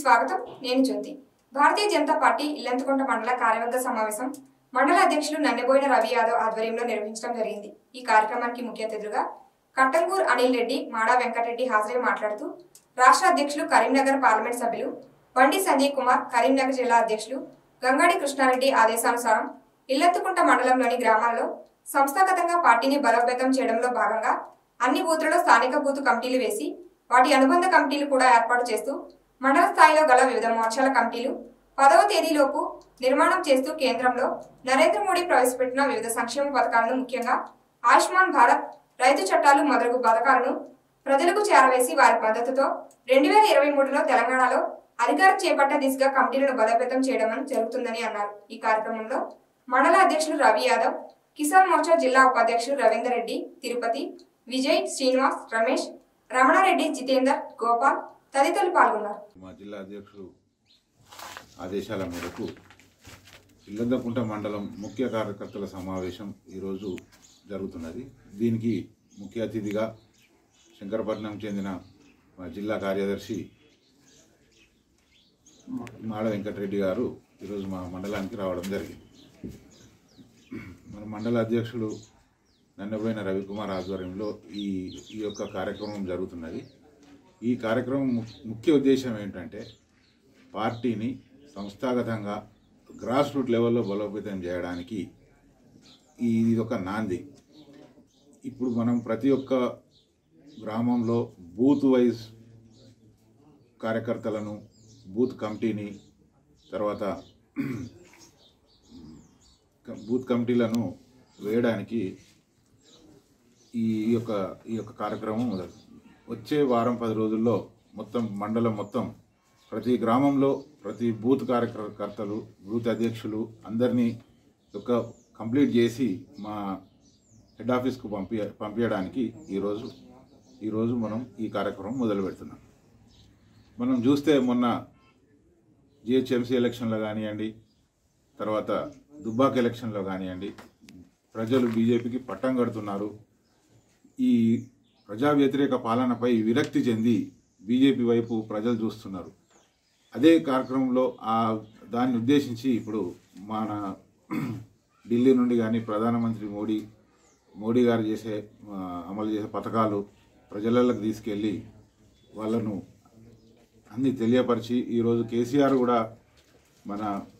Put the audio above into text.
స్వాగతం నేను జ్యోతి భారతీయ జనతా పార్టీ ఇల్లంతకుంట మండల కార్యవర్గ సమావేశం మండల అధ్యక్షులు నన్నెబోయిన రవి యాదవ్ ఆధ్వర్యంలో నిర్వహించడం జరిగింది ఈ కార్యక్రమానికి ముఖ్య అతిథులుగా కట్టంగూర్ అనిల్ రెడ్డి మాడా వెంకటరెడ్డి హాజరై మాట్లాడుతూ రాష్ట్ర అధ్యక్షులు కరీంనగర్ పార్లమెంట్ సభ్యులు బండి సంజయ్ కుమార్ కరీంనగర్ జిల్లా అధ్యక్షులు గంగాడి కృష్ణారెడ్డి ఆదేశానుసారం ఇల్లంతకుంట మండలంలోని గ్రామాల్లో సంస్థాగతంగా పార్టీని బలోపేతం చేయడంలో భాగంగా అన్ని బూతులలో స్థానిక బూత్ కమిటీలు వేసి వాటి అనుబంధ కమిటీలు కూడా ఏర్పాటు చేస్తూ మండల స్థాయిలో గల వివిధ మోర్చాల కమిటీలు పదవ తేదీలోపు నిర్మాణం చేస్తూ కేంద్రంలో నరేంద్ర మోడీ ప్రవేశపెట్టిన వివిధ సంక్షేమ పథకాలను ముఖ్యంగా ఆయుష్మాన్ భారత్ రైతు చట్టాలు మొదలగు పథకాలను ప్రజలకు చేరవేసి వారి మద్దతుతో రెండు వేల ఇరవై మూడులో తెలంగాణలో అధికారం చేపట్టే దిశగా కమిటీలను బలోపేతం చేయడం జరుగుతుందని అన్నారు ఈ కార్యక్రమంలో మండల అధ్యక్షులు రవి యాదవ్ కిసాన్ మోర్చా జిల్లా ఉపాధ్యక్షులు రవీందర్ రెడ్డి తిరుపతి విజయ్ శ్రీనివాస్ రమేష్ రమణారెడ్డి జితేందర్ గోపాల్ తదితరులు పాల్గొన్నారు మా జిల్లా అధ్యక్షుడు ఆదేశాల మేరకు ఇల్లందకుంట మండలం ముఖ్య కార్యకర్తల సమావేశం ఈరోజు జరుగుతున్నది దీనికి ముఖ్య అతిథిగా శంకరపట్నం చెందిన మా జిల్లా కార్యదర్శి మాడ వెంకటరెడ్డి గారు ఈరోజు మా మండలానికి రావడం జరిగింది మన మండల అధ్యక్షుడు నన్నబోయిన రవికుమార్ ఆధ్వర్యంలో ఈ ఈ యొక్క కార్యక్రమం జరుగుతున్నది ఈ కార్యక్రమం ము- ముఖ్య ఉద్దేశం ఏంటంటే పార్టీని సంస్థాగతంగా గ్రాస్ రూట్ లెవెల్లో బలోపేతం చేయడానికి ఈ- ఇది ఒక నాంది ఇప్పుడు మనం ప్రతి ఒక్క గ్రామంలో బూత్ వైజ్ కార్యకర్తలను బూత్ కమిటీని తర్వాత బూత్ కమిటీలను వేయడానికి ఈ యొక్క ఈ యొక్క కార్యక్రమం మొదలు వచ్చే వారం పది రోజుల్లో మొత్తం మండలం మొత్తం ప్రతి గ్రామంలో ప్రతి బూత్ కార్యకర్తలు బూత్ అధ్యక్షులు అందరినీ యొక్క కంప్లీట్ చేసి మా హెడ్ ఆఫీస్కు పంపి పంపించడానికి ఈరోజు ఈరోజు మనం ఈ కార్యక్రమం మొదలు పెడుతున్నాం మనం చూస్తే మొన్న జిహెచ్ఎంసీ ఎలక్షన్లో కానివ్వండి తర్వాత దుబ్బాక్ ఎలక్షన్లో కానివ్వండి ప్రజలు బీజేపీకి పట్టం కడుతున్నారు ఈ ప్రజా వ్యతిరేక పాలనపై విరక్తి చెంది బీజేపీ వైపు ప్రజలు చూస్తున్నారు అదే కార్యక్రమంలో ఆ దాన్ని ఉద్దేశించి ఇప్పుడు మన ఢిల్లీ నుండి కానీ ప్రధానమంత్రి మోడీ మోడీ గారు చేసే ఆ, అమలు చేసే పథకాలు ప్రజలకు తీసుకెళ్ళి వాళ్ళను అన్ని తెలియపరిచి ఈరోజు కేసీఆర్ కూడా మన